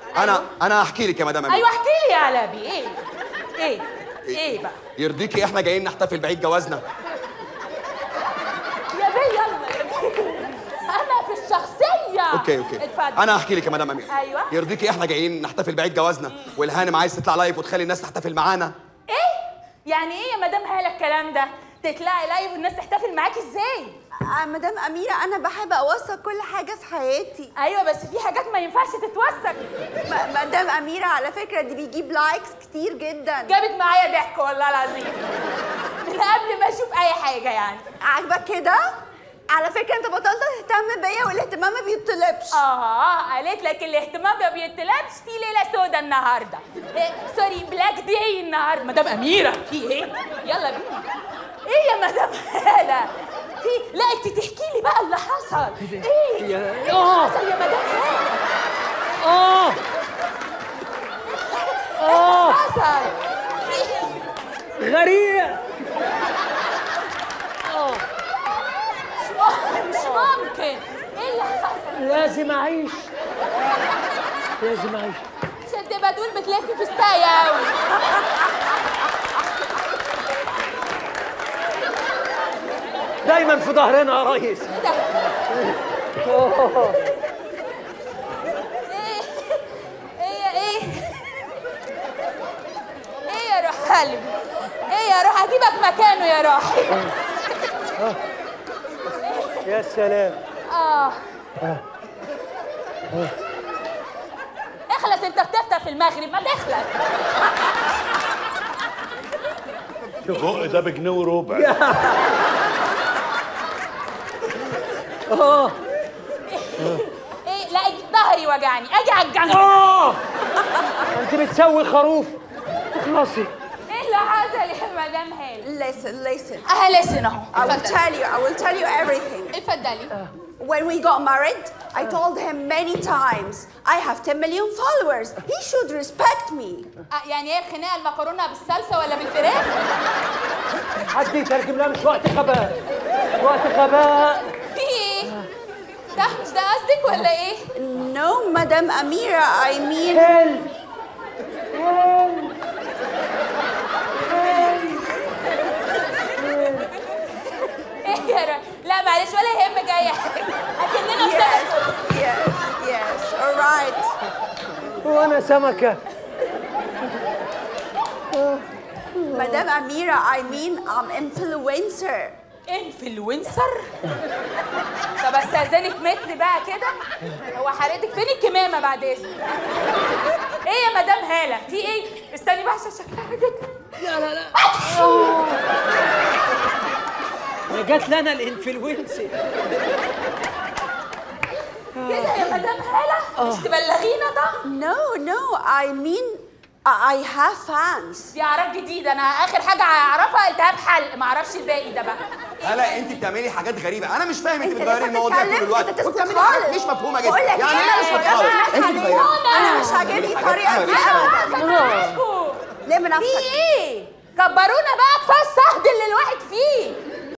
انا انا هحكي لك يا مدام امين ايوه احكي لي يا علبي ايه ايه ايه بقى يرضيكي احنا جايين نحتفل بعيد جوازنا يا بيه يلا يا بيه. انا في الشخصيه اوكي اوكي اتفضل انا هحكي لك يا مدام امين أيوة. يرضيكي احنا جايين نحتفل بعيد جوازنا والهانم عايز تطلع لايف وتخلي الناس تحتفل معانا ايه يعني ايه يا مدام هاله الكلام ده تطلعي لايف والناس تحتفل معاكي ازاي آه، مدام أميرة أنا بحب أوثق كل حاجة في حياتي ايوه بس في حاجات ما ينفعش تتوثق م- مدام أميرة على فكرة دي بيجيب لايكس كتير جدا جابت معايا ضحك والله العظيم من قبل ما اشوف اي حاجه يعني عاجبك كده؟ على فكرة أنت بطلت تهتم بيا والاهتمام ما بيطلبش اه قالت لك الاهتمام ما بيطلبش في ليله سودا النهارده إيه سوري بلاك داي النهارده مدام اميره في ايه يلا بينا ايه يا مدام هاله في لا انت تحكي لي بقى اللي حصل ايه يا- ايه آه. اللي حصل يا مدام هاله اه اه حصل في غريق مش ممكن ايه اللي حصل لازم اعيش لازم اعيش عشان تبقى تقول بتلفي في الساقية قوي دايما في ظهرنا يا ريس أوه. ايه ايه ايه ايه يا روح قلبي ايه يا روح هجيبك مكانه يا روحي يا سلام اه اخلص انت بتفطر في المغرب ما تخلص البق ده بجنيه وربع اه ايه لا ظهري وجعني اجي على الجنب اه انت بتسوي خروف اخلصي ايه اللي حصل يا مدام هاله Listen, listen اه لسن اهو I will اتفضلي. tell you, I will tell you everything اتفضلي When we got married, I told him many times I have 10 million followers. He should respect me. آه، يعني ايه الخناقه المكرونه بالصلصه ولا بالفراخ حد يترجم لها مش وقت غباء وقت غباء في ايه صح مش ده قصدك ولا ايه No, Madam Amira, I mean. هل ايه يا را- لا معلش ولا يهمك اي حاجه اكننا في Yes, سنة- yes, yes. All right. وانا سمكه Madam Amira, I mean I'm influencer. انفلونسر طب استاذنك متر بقى كده هو حضرتك فين الكمامه بعد اذنك ايه يا مدام هاله في ايه استني بقى عشان شكلها جدا لا لا لا يا جات لنا الانفلونسا كده يا مدام هاله مش تبلغينا ده No, no, I mean I have fans. دي اعراف جديده انا اخر حاجه اعرفها التهاب حلق ما اعرفش الباقي ده بقى هلا انت بتعملي حاجات غريبه انا مش فاهم انت انت بتغيري لسه المواضيع طول بتتكلم؟ الوقت انت لسه وبتعملي خالص. حاجات مش مفهومه جدا بقول لك يعني ايه؟ لا مش يا مفهومه جماعة انت خلينا- بتغيري انا مش عاجبني حاجات الطريقه أنا دي ماليش دعوة. ابدا معاكوا ليه من في ايه كبرونا بقى كفايه الصهد اللي الواحد فيه